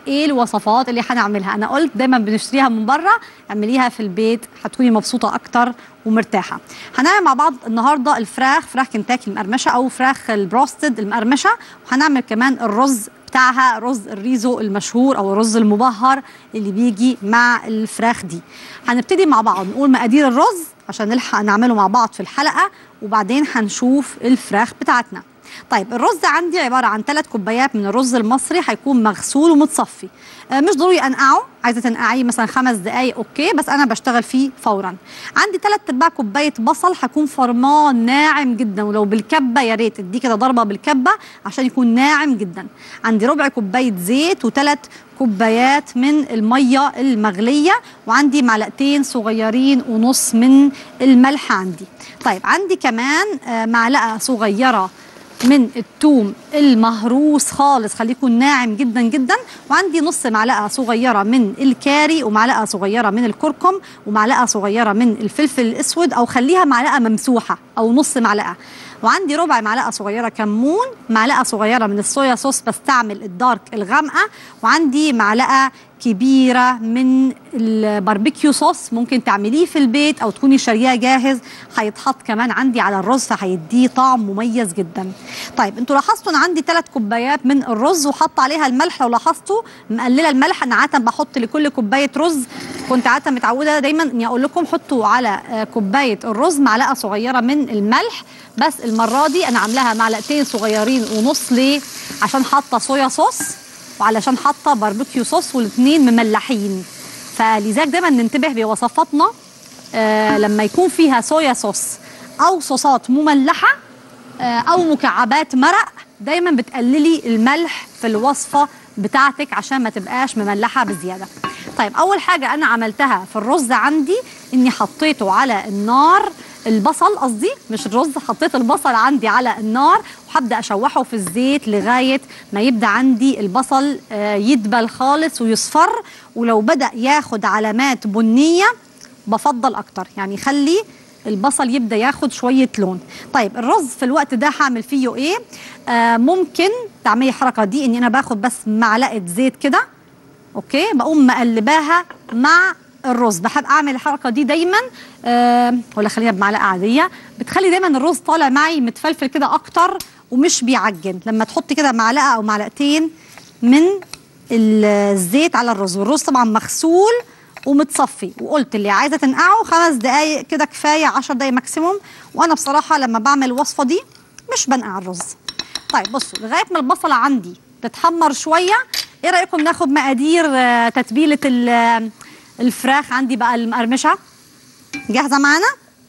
ايه الوصفات اللي هنعملها انا قلت دايما بنشتريها من بره اعمليها في البيت هتكوني مبسوطه اكتر ومرتاحه هنعمل مع بعض النهارده الفراخ فراخ كنتاكي المقرمشه او فراخ البروستد المقرمشه وهنعمل كمان الرز بتاعها رز الريزو المشهور او الرز المبهر اللي بيجي مع الفراخ دي هنبتدي مع بعض نقول مقادير الرز عشان نلحق نعمله مع بعض في الحلقه وبعدين هنشوف الفراخ بتاعتنا طيب الرز عندي عباره عن ثلاث كوبايات من الرز المصري هيكون مغسول ومتصفي آه مش ضروري انقعه عايزه تنقعيه مثلا خمس دقائق اوكي بس انا بشتغل فيه فورا عندي ثلاث ارباع كوبايه بصل هكون فرمان ناعم جدا ولو بالكبه يا ريت اديه كده ضربه بالكبه عشان يكون ناعم جدا عندي ربع كوبايه زيت وثلاث كوبايات من الميه المغليه وعندي معلقتين صغيرين ونص من الملح عندي طيب عندي كمان آه معلقه صغيره من الثوم المهروس خالص خليه يكون ناعم جدا جدا وعندي نص معلقه صغيره من الكاري ومعلقه صغيره من الكركم ومعلقه صغيره من الفلفل الاسود او خليها معلقه ممسوحه او نص معلقه وعندي ربع معلقه صغيره كمون معلقه صغيره من الصويا صوص بستعمل الدارك الغامقه وعندي معلقه كبيره من الباربيكيو صوص ممكن تعمليه في البيت او تكوني شارياه جاهز هيتحط كمان عندي على الرز فهيديه طعم مميز جدا طيب انتوا لاحظتوا ان عندي ثلاث كوبايات من الرز وحط عليها الملح لو لاحظتوا مقلله الملح انا عاده بحط لكل كوبايه رز كنت عاده متعوده دايما اني اقول لكم حطوا على كوبايه الرز معلقه صغيره من الملح بس المره دي انا عاملاها معلقتين صغيرين ونص ليه عشان حاطه صويا صوص وعلشان حاطه باربيكيو صوص والاثنين مملحين فلذلك دايما ننتبه بوصفاتنا آه لما يكون فيها صويا صوص او صوصات مملحه آه او مكعبات مرق دايما بتقللي الملح في الوصفه بتاعتك عشان ما تبقاش مملحه بزياده طيب اول حاجه انا عملتها في الرز عندي اني حطيته على النار البصل قصدي مش الرز حطيت البصل عندي على النار وهبدا اشوحه في الزيت لغايه ما يبدا عندي البصل يدبل خالص ويصفر ولو بدا ياخد علامات بنيه بفضل اكتر يعني خلي البصل يبدا ياخد شويه لون طيب الرز في الوقت ده هعمل فيه ايه آه ممكن تعملي الحركه دي اني انا باخد بس معلقه زيت كده اوكي بقوم مقلباها مع الرز بحب اعمل الحركه دي دايما أه ولا خلينا بمعلقه عاديه بتخلي دايما الرز طالع معي متفلفل كده اكتر ومش بيعجن لما تحطي كده معلقه او معلقتين من الزيت على الرز والرز طبعا مغسول ومتصفي وقلت اللي عايزه تنقعه خمس دقائق كده كفايه 10 دقائق ماكسيموم وانا بصراحه لما بعمل الوصفه دي مش بنقع الرز طيب بصوا لغايه ما البصله عندي تتحمر شويه ايه رايكم ناخد مقادير تتبيله الفراخ عندي بقى المقرمشه جاهزه معانا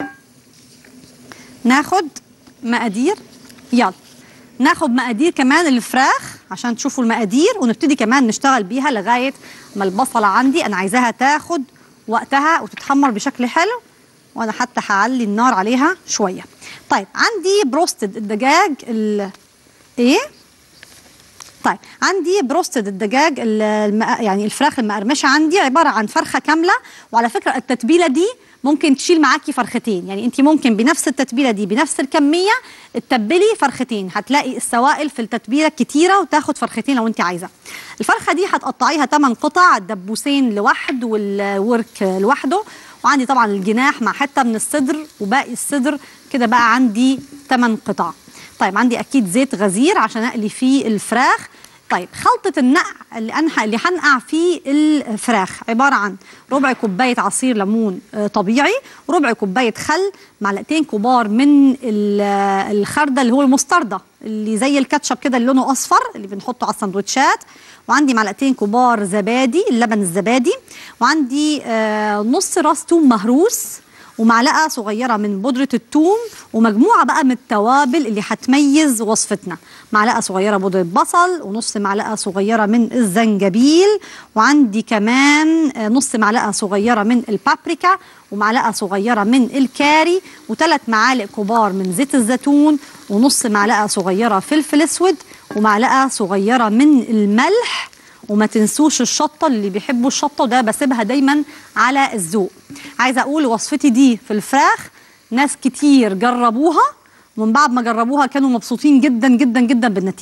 ناخد مقادير يلا ناخد مقادير كمان الفراخ عشان تشوفوا المقادير ونبتدي كمان نشتغل بيها لغايه ما البصله عندي انا عايزاها تاخد وقتها وتتحمر بشكل حلو وانا حتى هعلي النار عليها شويه طيب عندي بروستد الدجاج ال ايه طيب عندي بروستد الدجاج الم... يعني الفراخ المقرمشه عندي عباره عن فرخه كامله وعلى فكره التتبيله دي ممكن تشيل معاكي فرختين يعني انت ممكن بنفس التتبيله دي بنفس الكميه تتبلي فرختين هتلاقي السوائل في التتبيله كتيره وتاخد فرختين لو انت عايزه الفرخه دي هتقطعيها 8 قطع الدبوسين لوحد والورك لوحده وعندي طبعا الجناح مع حته من الصدر وباقي الصدر كده بقى عندي 8 قطع طيب عندي اكيد زيت غزير عشان اقلي فيه الفراخ طيب خلطة النقع اللي أنا اللي هنقع فيه الفراخ عبارة عن ربع كوباية عصير ليمون طبيعي وربع كوباية خل معلقتين كبار من الخردة اللي هو المستردة اللي زي الكاتشب كده اللي لونه أصفر اللي بنحطه على السندوتشات وعندي معلقتين كبار زبادي اللبن الزبادي وعندي نص راس توم مهروس ومعلقه صغيره من بودره الثوم ومجموعه بقى من التوابل اللي هتميز وصفتنا معلقه صغيره بودره بصل ونص معلقه صغيره من الزنجبيل وعندي كمان نص معلقه صغيره من البابريكا ومعلقه صغيره من الكاري وثلاث معالق كبار من زيت الزيتون ونص معلقه صغيره فلفل اسود ومعلقه صغيره من الملح وما تنسوش الشطه اللي بيحبوا الشطه وده بسيبها دايما على الذوق عايزه اقول وصفتي دي في الفراخ ناس كتير جربوها ومن بعد ما جربوها كانوا مبسوطين جدا جدا جدا بالنتيجه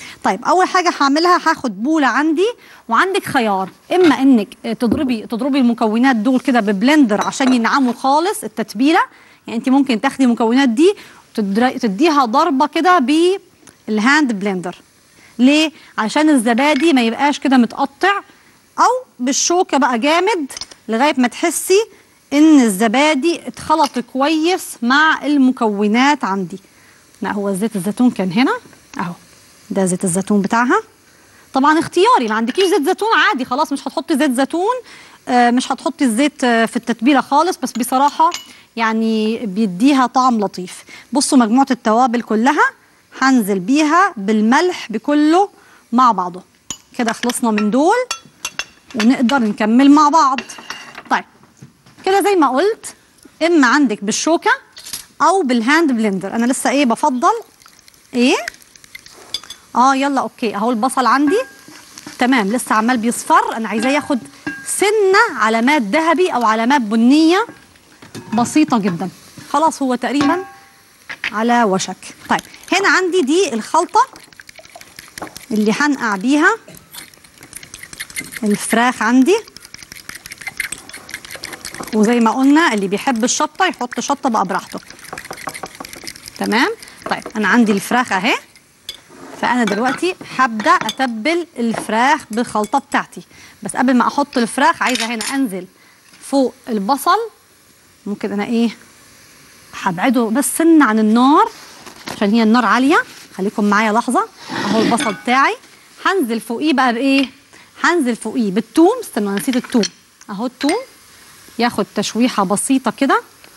طيب اول حاجه هعملها هاخد بوله عندي وعندك خيار اما انك تضربي تضربي المكونات دول كده ببلندر عشان ينعموا خالص التتبيله يعني انت ممكن تاخدي المكونات دي وتديها ضربه كده بالهاند بلندر ليه عشان الزبادي ما يبقاش كده متقطع او بالشوكه بقى جامد لغايه ما تحسي ان الزبادي اتخلط كويس مع المكونات عندي لا هو زيت الزيتون كان هنا اهو ده زيت الزيتون بتاعها طبعا اختياري ما عندكيش زيت زيتون عادي خلاص مش هتحطي زيت زيتون آه مش هتحطي الزيت آه في التتبيله خالص بس بصراحه يعني بيديها طعم لطيف بصوا مجموعه التوابل كلها هنزل بيها بالملح بكله مع بعضه كده خلصنا من دول ونقدر نكمل مع بعض طيب كده زي ما قلت اما عندك بالشوكه او بالهاند بلندر انا لسه ايه بفضل ايه اه يلا اوكي اهو البصل عندي تمام لسه عمال بيصفر انا عايزاه ياخد سنه علامات ذهبي او علامات بنيه بسيطه جدا خلاص هو تقريبا على وشك طيب هنا عندي دي الخلطه اللي هنقع بيها الفراخ عندي وزي ما قلنا اللي بيحب الشطه يحط شطه بقى براحته تمام طيب انا عندي الفراخ اهي فانا دلوقتي هبدا اتبل الفراخ بالخلطه بتاعتي بس قبل ما احط الفراخ عايزه هنا انزل فوق البصل ممكن انا ايه هبعده بس سن عن النار عشان هي النار عاليه خليكم معايا لحظه اهو البصل بتاعي هنزل فوقيه بقى بايه هنزل فوقيه بالثوم استنى نسيت الثوم اهو الثوم ياخد تشويحه بسيطه كده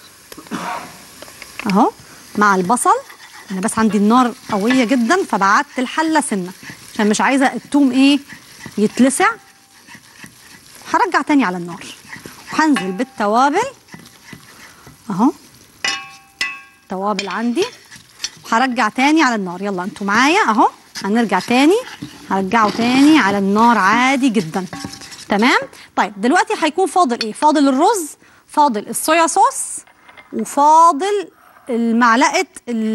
اهو مع البصل انا بس عندي النار قويه جدا فبعدت الحله سنه عشان مش عايزه الثوم ايه يتلسع هرجع تاني على النار وهنزل بالتوابل اهو توابل عندي هرجع تاني على النار يلا انتوا معايا اهو هنرجع تاني هرجعه تاني على النار عادي جدا تمام طيب دلوقتي هيكون فاضل ايه فاضل الرز فاضل الصويا صوص وفاضل المعلقه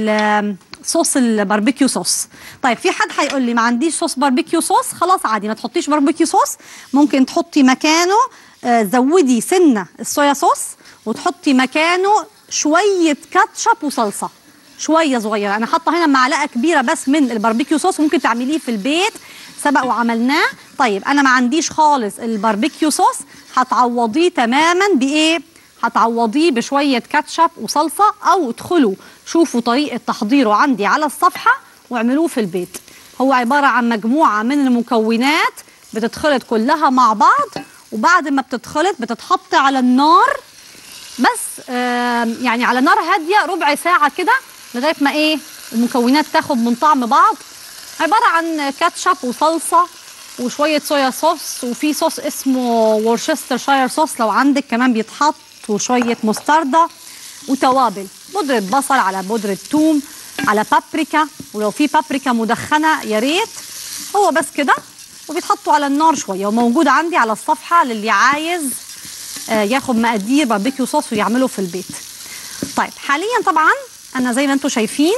صوص الباربيكيو صوص طيب في حد هيقول لي ما عنديش صوص باربيكيو صوص خلاص عادي ما تحطيش باربيكيو صوص ممكن تحطي مكانه آه زودي سنه الصويا صوص وتحطي مكانه شويه كاتشب وصلصه شويه صغيره انا حاطه هنا معلقه كبيره بس من الباربيكيو صوص ممكن تعمليه في البيت سبق وعملناه طيب انا ما عنديش خالص الباربيكيو صوص هتعوضيه تماما بايه هتعوضيه بشويه كاتشب وصلصه او ادخلوا شوفوا طريقه تحضيره عندي على الصفحه واعملوه في البيت هو عباره عن مجموعه من المكونات بتتخلط كلها مع بعض وبعد ما بتتخلط بتتحط على النار بس آه يعني على نار هاديه ربع ساعه كده لغايه ما ايه المكونات تاخد من طعم بعض عباره عن كاتشب وصلصه وشويه صويا صوص وفي صوص اسمه وورشستر شاير صوص لو عندك كمان بيتحط وشويه مستردة وتوابل بودرة بصل على بودرة ثوم على بابريكا ولو في بابريكا مدخنة يا ريت هو بس كده وبيتحطوا على النار شوية وموجود عندي على الصفحة للي عايز آه ياخد مقادير باربيكيو صوص ويعمله في البيت طيب حاليا طبعا انا زي ما انتم شايفين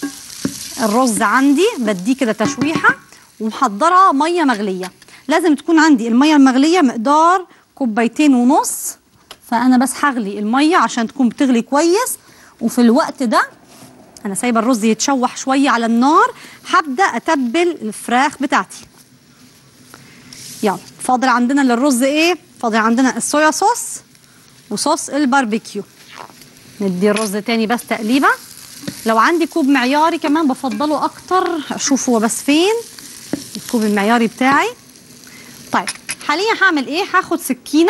الرز عندي بديه كده تشويحه ومحضره ميه مغليه لازم تكون عندي الميه المغليه مقدار كوبايتين ونص فانا بس هغلي الميه عشان تكون بتغلي كويس وفي الوقت ده انا سايبه الرز يتشوح شويه على النار هبدا اتبل الفراخ بتاعتي يلا فاضل عندنا للرز ايه فاضل عندنا الصويا صوص وصوص الباربيكيو ندي الرز تاني بس تقليبه لو عندي كوب معياري كمان بفضله اكتر اشوف هو بس فين الكوب المعياري بتاعي طيب حاليا هعمل ايه هاخد سكينه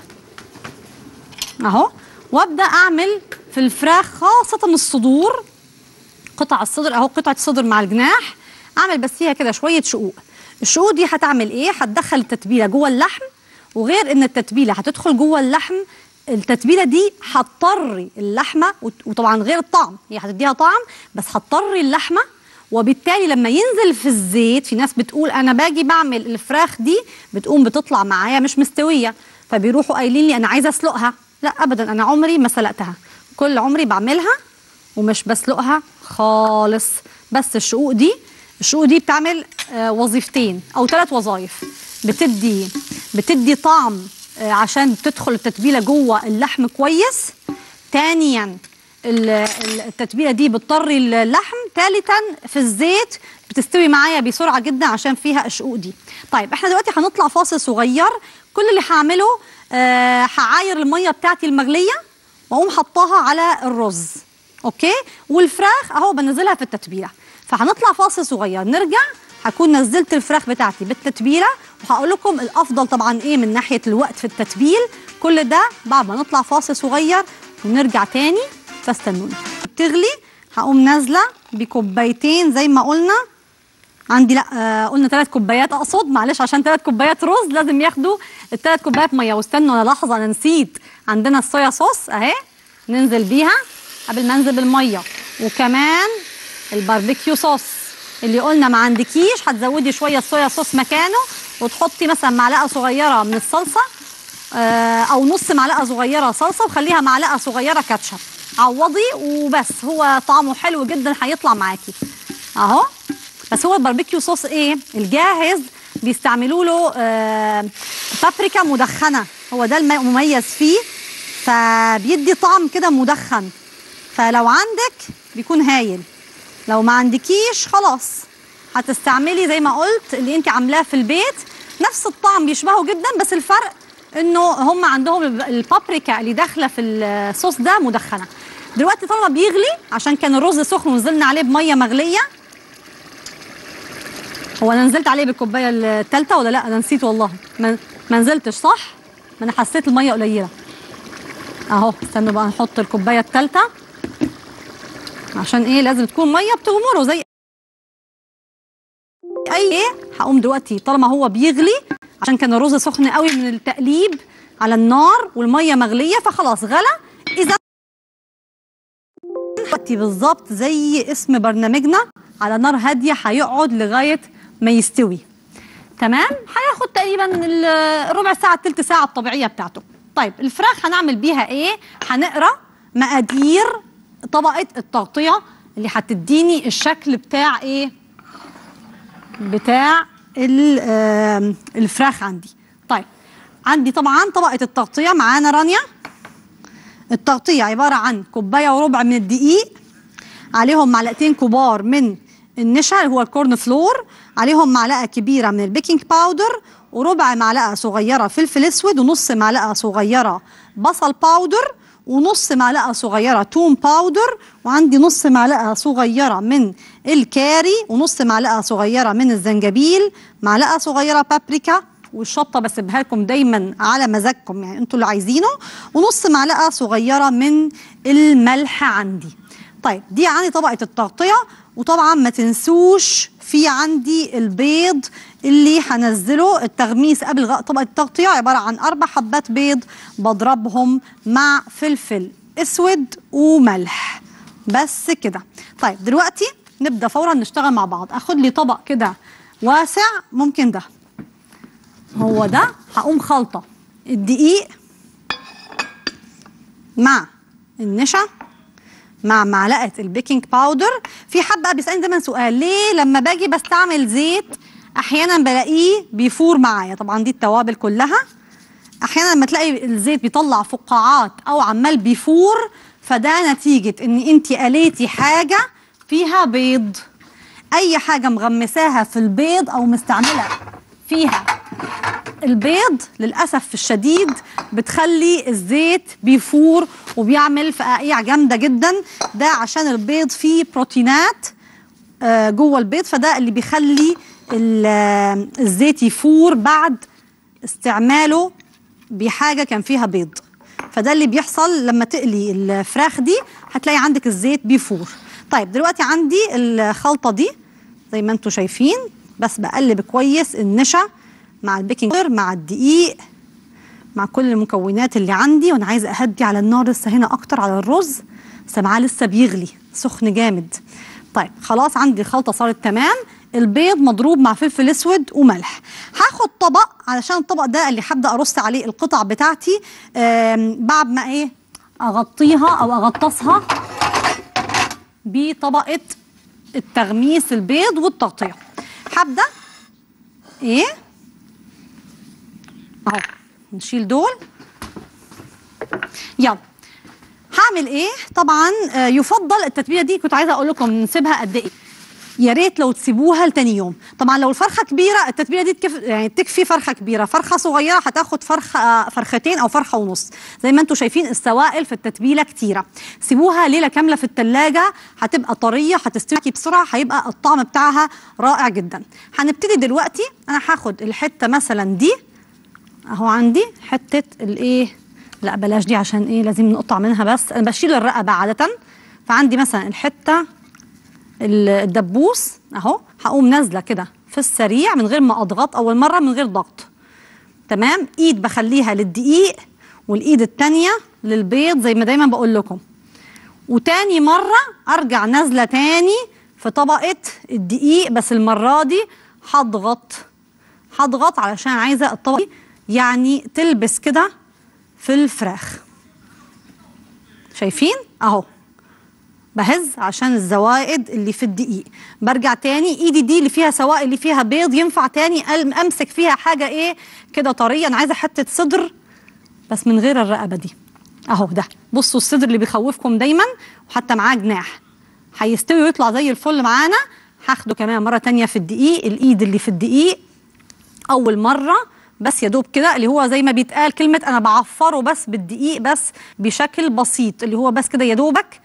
اهو وابدا اعمل في الفراخ خاصه الصدور قطع الصدر اهو قطعه الصدر مع الجناح اعمل بس فيها كده شويه شقوق الشقوق دي هتعمل ايه هتدخل التتبيله جوه اللحم وغير ان التتبيله هتدخل جوه اللحم التتبيله دي هتطري اللحمه وطبعا غير الطعم هي هتديها طعم بس هتطري اللحمه وبالتالي لما ينزل في الزيت في ناس بتقول انا باجي بعمل الفراخ دي بتقوم بتطلع معايا مش مستويه فبيروحوا قايلين لي انا عايزه اسلقها لا ابدا انا عمري ما سلقتها كل عمري بعملها ومش بسلقها خالص بس الشقوق دي الشقوق دي بتعمل آه، وظيفتين او ثلاث وظائف بتدي بتدي طعم آه، عشان تدخل التتبيله جوه اللحم كويس ثانيا ال- ال- التتبيله دي بتطري اللحم ثالثا في الزيت بتستوي معايا بسرعه جدا عشان فيها الشقوق دي طيب احنا دلوقتي هنطلع فاصل صغير كل اللي هعمله آه، هعاير الميه بتاعتي المغليه واقوم حطاها على الرز اوكي والفراخ اهو بنزلها في التتبيله فهنطلع فاصل صغير نرجع هكون نزلت الفراخ بتاعتي بالتتبيله وهقول لكم الافضل طبعا ايه من ناحيه الوقت في التتبيل كل ده بعد ما نطلع فاصل صغير ونرجع تاني فاستنوني بتغلي هقوم نازله بكوبايتين زي ما قلنا عندي لا آه قلنا ثلاث كوبايات اقصد معلش عشان ثلاث كوبايات رز لازم ياخدوا الثلاث كوبايات ميه واستنوا انا لحظه انا نسيت عندنا الصويا صوص اهي ننزل بيها قبل ما انزل بالميه وكمان الباربيكيو صوص اللي قلنا ما عندكيش هتزودي شويه صويا صوص مكانه وتحطي مثلا معلقه صغيره من الصلصه آه، او نص معلقه صغيره صلصه وخليها معلقه صغيره كاتشب عوضي وبس هو طعمه حلو جدا هيطلع معاكي اهو بس هو الباربيكيو صوص ايه الجاهز بيستعملوا له آه بابريكا مدخنه هو ده المميز فيه فبيدي طعم كده مدخن فلو عندك بيكون هايل لو ما عندكيش خلاص هتستعملي زي ما قلت اللي انت عاملاه في البيت نفس الطعم بيشبهه جدا بس الفرق انه هم عندهم الب- البابريكا اللي داخله في الصوص ده مدخنه دلوقتي طالما بيغلي عشان كان الرز سخن ونزلنا عليه بميه مغليه هو انا نزلت عليه بالكوبايه الثالثه ولا لا انا نسيت والله ما, ما نزلتش صح ما انا حسيت الميه قليله اهو استنوا بقى نحط الكوبايه الثالثه عشان ايه لازم تكون ميه بتغمره زي اي ايه هقوم دلوقتي طالما هو بيغلي عشان كان الرز سخن قوي من التقليب على النار والميه مغليه فخلاص غلى اذا دلوقتي بالظبط زي اسم برنامجنا على نار هاديه هيقعد لغايه ما يستوي تمام هياخد تقريبا ال- الربع ساعه الثلث ساعه الطبيعيه بتاعته طيب الفراخ هنعمل بيها ايه هنقرا مقادير طبقه التغطيه اللي هتديني الشكل بتاع ايه بتاع ال- آم، الفراخ عندي طيب عندي طبعا طبقه التغطيه معانا رانيا التغطيه عباره عن كوبايه وربع من الدقيق عليهم معلقتين كبار من النشا اللي هو الكورن فلور عليهم معلقه كبيره من البيكنج باودر وربع معلقه صغيره فلفل اسود ونص معلقه صغيره بصل باودر ونص معلقه صغيره توم باودر وعندي نص معلقه صغيره من الكاري ونص معلقه صغيره من الزنجبيل معلقه صغيره بابريكا والشطه بسيبها لكم دايما على مزاجكم يعني انتوا اللي عايزينه ونص معلقه صغيره من الملح عندي طيب دي عندي طبقه التغطيه وطبعا ما تنسوش في عندي البيض اللي هنزله التغميس قبل غ- طبقه التغطيه عباره عن اربع حبات بيض بضربهم مع فلفل اسود وملح بس كده طيب دلوقتي نبدا فورا نشتغل مع بعض اخد لي طبق كده واسع ممكن ده هو ده هقوم خلطه الدقيق مع النشا مع معلقه البيكنج باودر في حد بقى بيسالني دايما سؤال ليه لما باجي بستعمل زيت احيانا بلاقيه بيفور معايا طبعا دي التوابل كلها احيانا لما تلاقي الزيت بيطلع فقاعات او عمال بيفور فده نتيجه ان انت قليتي حاجه فيها بيض اي حاجه مغمساها في البيض او مستعمله فيها البيض للاسف الشديد بتخلي الزيت بيفور وبيعمل فقاقيع جامده جدا ده عشان البيض فيه بروتينات آه، جوه البيض فده اللي بيخلي ال- آه، الزيت يفور بعد استعماله بحاجه كان فيها بيض فده اللي بيحصل لما تقلي الفراخ دي هتلاقي عندك الزيت بيفور طيب دلوقتي عندي الخلطه دي زي ما انتم شايفين بس بقلب كويس النشا مع البيكنج باودر مع الدقيق مع كل المكونات اللي عندي وانا عايزه اهدي على النار لسه هنا اكتر على الرز سامعاه لسه بيغلي سخن جامد طيب خلاص عندي الخلطه صارت تمام البيض مضروب مع فلفل اسود وملح هاخد طبق علشان الطبق ده اللي هبدا ارص عليه القطع بتاعتي آم، بعد ما ايه اغطيها او اغطسها بطبقه التغميس البيض والتغطيه هبدا ايه اهو نشيل دول يلا هعمل ايه طبعا آه، يفضل التتبيله دي كنت عايزه اقول لكم نسيبها قد ايه يا ريت لو تسيبوها لتاني يوم طبعا لو الفرخه كبيره التتبيله دي تكف يعني تكفي فرخه كبيره فرخه صغيره هتاخد فرخه آه، فرختين او فرخه ونص زي ما انتم شايفين السوائل في التتبيله كتيره سيبوها ليله كامله في التلاجة هتبقى طريه هتستوي بسرعه هيبقى الطعم بتاعها رائع جدا هنبتدي دلوقتي انا هاخد الحته مثلا دي اهو عندي حته الايه لا بلاش دي عشان ايه لازم نقطع منها بس انا بشيل الرقبه عاده فعندي مثلا الحته ال- الدبوس اهو هقوم نازله كده في السريع من غير ما اضغط اول مره من غير ضغط تمام ايد بخليها للدقيق والايد التانية للبيض زي ما دايما بقول لكم وتاني مرة ارجع نازلة تاني في طبقة الدقيق بس المرة دي هضغط هضغط علشان عايزة الطبقة دي يعني تلبس كده في الفراخ شايفين اهو بهز عشان الزوائد اللي في الدقيق برجع تاني ايدي دي اللي فيها سوائل اللي فيها بيض ينفع تاني أل- امسك فيها حاجه ايه كده طريه انا عايزه حته صدر بس من غير الرقبه دي اهو ده بصوا الصدر اللي بيخوفكم دايما وحتى معاه جناح هيستوي ويطلع زي الفل معانا هاخده كمان مره تانية في الدقيق الايد اللي في الدقيق اول مره بس يا دوب كده اللي هو زي ما بيتقال كلمه انا بعفره بس بالدقيق بس بشكل بسيط اللي هو بس كده يا دوبك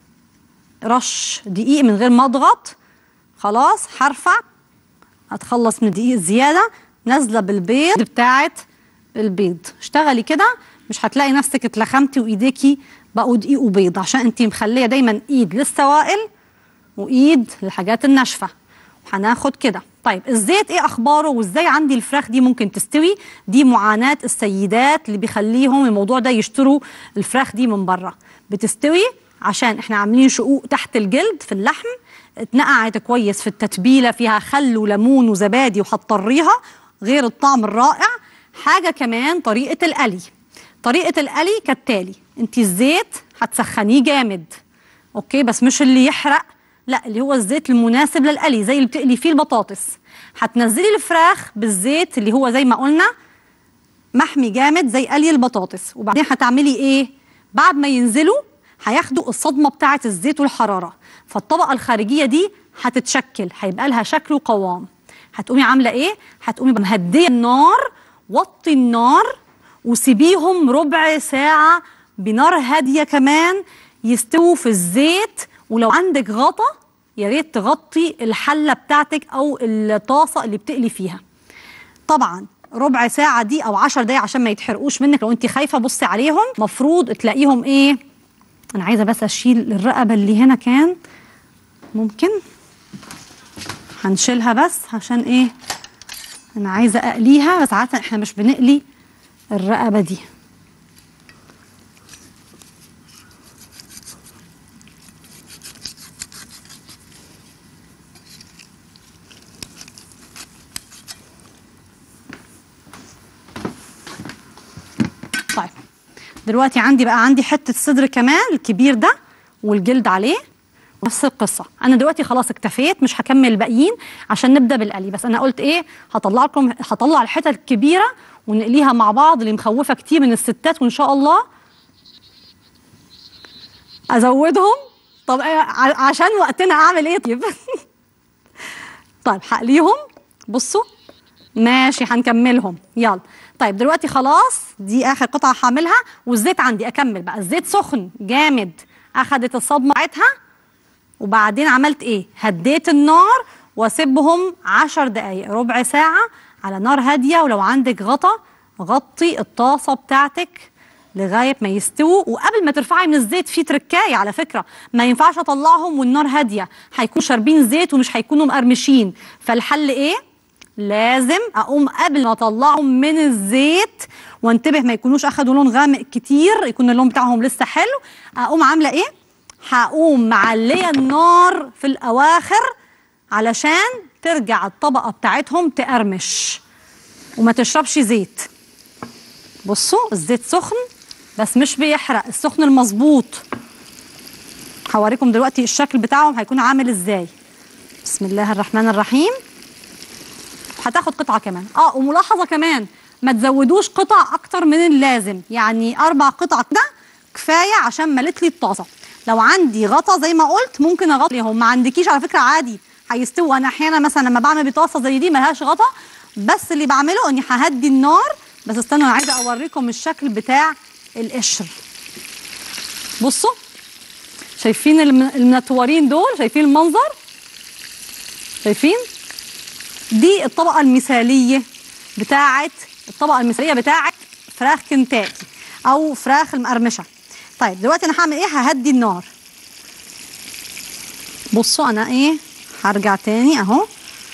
رش دقيق من غير ما اضغط خلاص هرفع اتخلص من الدقيق الزياده نازله بالبيض بتاعت البيض اشتغلي كده مش هتلاقي نفسك اتلخمتي وايديكي بقوا دقيق وبيض عشان انت مخليه دايما ايد للسوائل وايد للحاجات الناشفه هناخد كده طيب الزيت ايه اخباره وازاي عندي الفراخ دي ممكن تستوي دي معاناه السيدات اللي بيخليهم الموضوع ده يشتروا الفراخ دي من بره بتستوي عشان احنا عاملين شقوق تحت الجلد في اللحم اتنقعت كويس في التتبيله فيها خل وليمون وزبادي وهتطريها غير الطعم الرائع حاجه كمان طريقه القلي طريقه القلي كالتالي انت الزيت هتسخنيه جامد اوكي بس مش اللي يحرق لا اللي هو الزيت المناسب للقلي زي اللي بتقلي فيه البطاطس هتنزلي الفراخ بالزيت اللي هو زي ما قلنا محمي جامد زي قلي البطاطس وبعدين هتعملي ايه بعد ما ينزلوا هياخدوا الصدمه بتاعه الزيت والحراره فالطبقه الخارجيه دي هتتشكل هيبقى لها شكل وقوام هتقومي عامله ايه هتقومي مهديه النار وطي النار وسيبيهم ربع ساعه بنار هاديه كمان يستووا في الزيت ولو عندك غطا يا ريت تغطي الحله بتاعتك او الطاسه اللي بتقلي فيها طبعا ربع ساعة دي أو عشر دقايق عشان ما يتحرقوش منك لو أنت خايفة بصي عليهم مفروض تلاقيهم إيه أنا عايزة بس أشيل الرقبة اللي هنا كان ممكن هنشيلها بس عشان إيه أنا عايزة أقليها بس عادة إحنا مش بنقلي الرقبة دي طيب دلوقتي عندي بقى عندي حته صدر كمان الكبير ده والجلد عليه نفس القصه انا دلوقتي خلاص اكتفيت مش هكمل الباقيين عشان نبدا بالقلي بس انا قلت ايه هطلع لكم هطلع الحتت الكبيره ونقليها مع بعض اللي مخوفه كتير من الستات وان شاء الله ازودهم طب إيه ع- عشان وقتنا اعمل ايه طيب طيب هقليهم بصوا ماشي هنكملهم يلا طيب دلوقتي خلاص دي اخر قطعه هعملها والزيت عندي اكمل بقى الزيت سخن جامد اخدت الصدمه بتاعتها وبعدين عملت ايه هديت النار واسيبهم عشر دقايق ربع ساعه على نار هاديه ولو عندك غطا غطي الطاسه بتاعتك لغايه ما يستووا وقبل ما ترفعي من الزيت في تركايه على فكره ما ينفعش اطلعهم والنار هاديه هيكونوا شاربين زيت ومش هيكونوا مقرمشين فالحل ايه لازم اقوم قبل ما اطلعهم من الزيت وانتبه ما يكونوش اخدوا لون غامق كتير يكون اللون بتاعهم لسه حلو اقوم عامله ايه هقوم معليه النار في الاواخر علشان ترجع الطبقه بتاعتهم تقرمش وما تشربش زيت بصوا الزيت سخن بس مش بيحرق السخن المظبوط هوريكم دلوقتي الشكل بتاعهم هيكون عامل ازاي بسم الله الرحمن الرحيم هتاخد قطعه كمان اه وملاحظه كمان ما تزودوش قطع اكتر من اللازم يعني اربع قطع كده كفايه عشان ملت لي الطاسه لو عندي غطا زي ما قلت ممكن اغطيهم ما عندكيش على فكره عادي هيستووا انا احيانا مثلا لما بعمل بطاسه زي دي ملهاش غطا بس اللي بعمله اني ههدي النار بس استنوا انا عايزه اوريكم الشكل بتاع القشر بصوا شايفين الم- المنتورين دول شايفين المنظر شايفين دي الطبقه المثاليه بتاعه الطبقه المثاليه بتاعه فراخ كنتاكي او فراخ المقرمشه طيب دلوقتي انا هعمل ايه ههدي النار بصوا انا ايه هرجع تاني اهو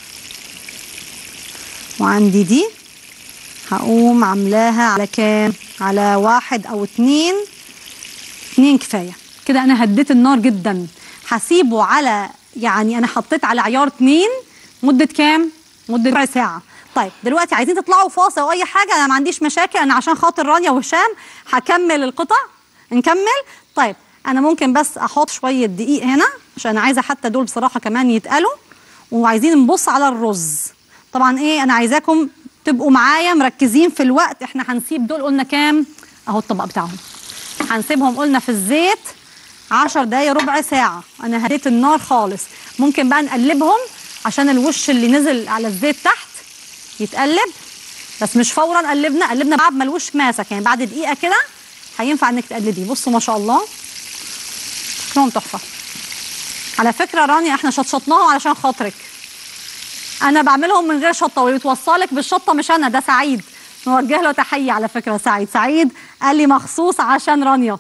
وعندي دي هقوم عاملاها على كام على واحد او اتنين اتنين كفايه كده انا هديت النار جدا هسيبه على يعني انا حطيت على عيار اتنين مده كام مده ربع ساعه طيب دلوقتي عايزين تطلعوا فاصل او اي حاجه انا ما عنديش مشاكل انا عشان خاطر رانيا وهشام هكمل القطع نكمل طيب انا ممكن بس احط شويه دقيق هنا عشان انا عايزه حتى دول بصراحه كمان يتقلوا وعايزين نبص على الرز طبعا ايه انا عايزاكم تبقوا معايا مركزين في الوقت احنا هنسيب دول قلنا كام اهو الطبق بتاعهم هنسيبهم قلنا في الزيت 10 دقايق ربع ساعة أنا هديت النار خالص ممكن بقى نقلبهم عشان الوش اللي نزل على الزيت تحت يتقلب بس مش فورا قلبنا قلبنا بعد ما الوش ماسك يعني بعد دقيقة كده هينفع انك تقلبيه بصوا ما شاء الله شكلهم تحفة على فكرة رانيا احنا شطشطناهم علشان خاطرك انا بعملهم من غير شطه واللي توصلك بالشطه مش انا ده سعيد نوجه له تحيه على فكره سعيد سعيد قال لي مخصوص عشان رانيا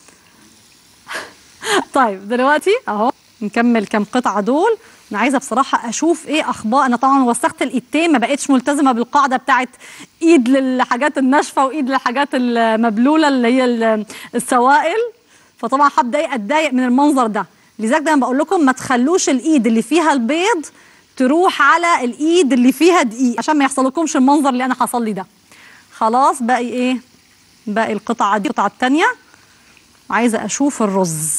طيب دلوقتي اهو نكمل كام قطعه دول انا عايزه بصراحه اشوف ايه اخبار انا طبعا وسخت الايدتين ما بقتش ملتزمه بالقاعده بتاعت ايد للحاجات الناشفه وايد للحاجات المبلوله اللي هي ال- السوائل فطبعا هبدا ايه اتضايق من المنظر ده لذلك دايما بقول لكم ما تخلوش الايد اللي فيها البيض تروح على الايد اللي فيها دقيق عشان ما يحصلكمش المنظر اللي انا حصل لي ده خلاص باقي ايه باقي القطعه دي القطعه الثانيه عايزه اشوف الرز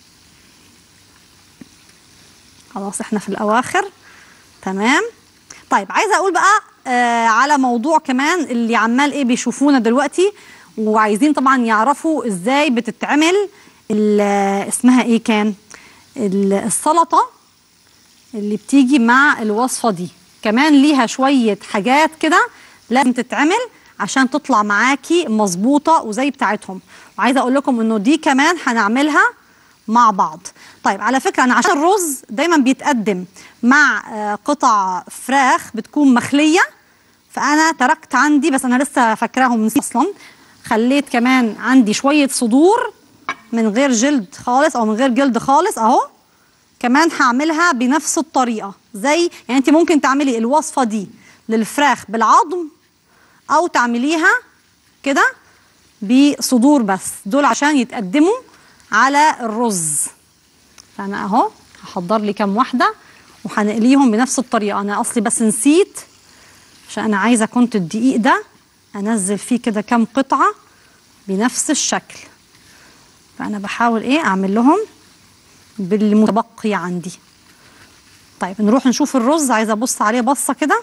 خلاص احنا في الاواخر تمام طيب عايزه اقول بقى آه على موضوع كمان اللي عمال ايه بيشوفونا دلوقتي وعايزين طبعا يعرفوا ازاي بتتعمل ال- اسمها ايه كان ال- السلطه اللي بتيجي مع الوصفه دي كمان ليها شويه حاجات كده لازم تتعمل عشان تطلع معاكي مظبوطه وزي بتاعتهم وعايزه اقول لكم انه دي كمان هنعملها مع بعض طيب على فكره انا عشان الرز دايما بيتقدم مع آه، قطع فراخ بتكون مخليه فانا تركت عندي بس انا لسه فاكراهم نسيت اصلا خليت كمان عندي شويه صدور من غير جلد خالص او من غير جلد خالص اهو كمان هعملها بنفس الطريقه زي يعني انت ممكن تعملي الوصفه دي للفراخ بالعظم او تعمليها كده بصدور بس دول عشان يتقدموا على الرز فانا اهو هحضر لي كام واحده وهنقليهم بنفس الطريقه انا اصلي بس نسيت عشان انا عايزه كنت الدقيق ده انزل فيه كده كام قطعه بنفس الشكل فانا بحاول ايه اعمل لهم بالمتبقي عندي طيب نروح نشوف الرز عايزه ابص عليه بصه كده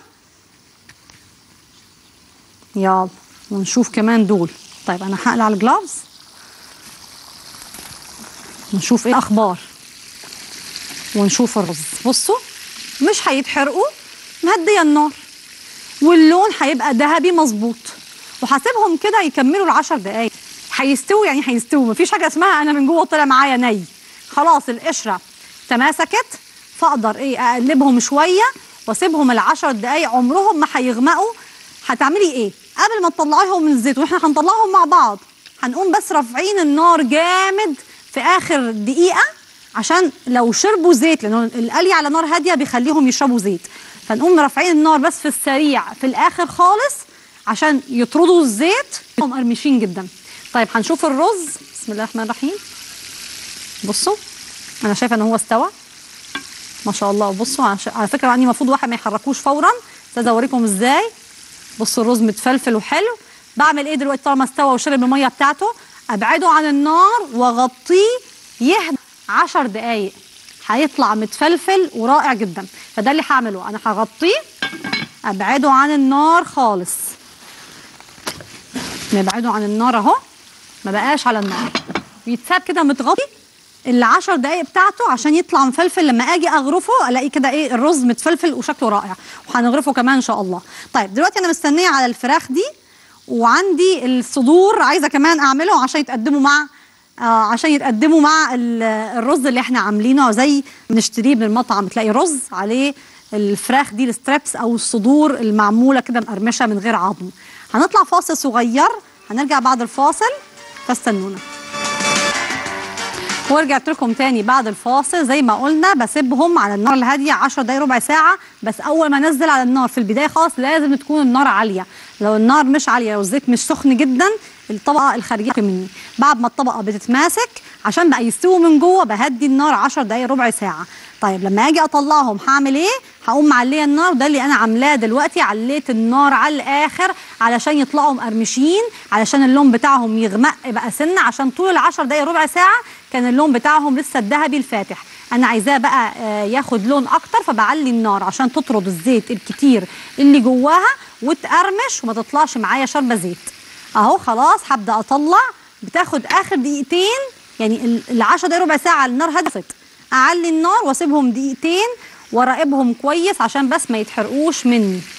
يلا ونشوف كمان دول طيب انا هقلع الجلافز نشوف ايه الاخبار ونشوف الرز بصوا مش هيتحرقوا مهديه النار واللون هيبقى ذهبي مظبوط وهسيبهم كده يكملوا العشر دقايق هيستووا يعني هيستووا مفيش حاجه اسمها انا من جوه طلع معايا ني خلاص القشره تماسكت فاقدر ايه اقلبهم شويه واسيبهم العشر دقايق عمرهم ما هيغمقوا هتعملي ايه قبل ما تطلعيهم من الزيت واحنا هنطلعهم مع بعض هنقوم بس رافعين النار جامد في اخر دقيقه عشان لو شربوا زيت لانه القلي على نار هاديه بيخليهم يشربوا زيت فنقوم رافعين النار بس في السريع في الاخر خالص عشان يطردوا الزيت هم مقرمشين جدا طيب هنشوف الرز بسم الله الرحمن الرحيم بصوا انا شايفه ان هو استوى ما شاء الله بصوا عش- على فكره يعني المفروض واحد ما يحركوش فورا بس عايزه اوريكم ازاي بصوا الرز متفلفل وحلو بعمل ايه دلوقتي طالما استوى وشرب الميه بتاعته ابعده عن النار واغطيه يهدى 10 دقايق هيطلع متفلفل ورائع جدا فده اللي هعمله انا هغطيه ابعده عن النار خالص نبعده عن النار اهو ما بقاش على النار بيتساب كده متغطي العشر دقايق بتاعته عشان يطلع مفلفل لما اجي اغرفه الاقي كده ايه الرز متفلفل وشكله رائع وهنغرفه كمان ان شاء الله طيب دلوقتي انا مستنيه على الفراخ دي وعندي الصدور عايزه كمان اعمله عشان يتقدموا مع آه عشان يتقدموا مع الرز اللي احنا عاملينه زي بنشتريه من المطعم تلاقي رز عليه الفراخ دي الستريبس او الصدور المعموله كده مقرمشه من غير عظم هنطلع فاصل صغير هنرجع بعد الفاصل فاستنونا ورجعت لكم تاني بعد الفاصل زي ما قلنا بسيبهم على النار الهاديه 10 دقايق ربع ساعه بس اول ما انزل على النار في البدايه خالص لازم تكون النار عاليه لو النار مش عاليه لو الزيت مش سخن جدا الطبقه الخارجيه مني بعد ما الطبقه بتتماسك عشان بقى يستووا من جوه بهدي النار 10 دقايق ربع ساعه طيب لما اجي اطلعهم هعمل ايه هقوم معليه النار ده اللي انا عاملاه دلوقتي عليت النار على الاخر علشان يطلعوا مقرمشين علشان اللون بتاعهم يغمق بقى سنه عشان طول ال10 دقايق ربع ساعه كان اللون بتاعهم لسه الذهبي الفاتح انا عايزاه بقى ياخد لون اكتر فبعلي النار عشان تطرد الزيت الكتير اللي جواها وتقرمش وما تطلعش معايا شربه زيت اهو خلاص هبدا اطلع بتاخد اخر دقيقتين يعني ال10 دقايق ربع ساعه النار هدفت اعلي النار واسيبهم دقيقتين وراقبهم كويس عشان بس ما يتحرقوش مني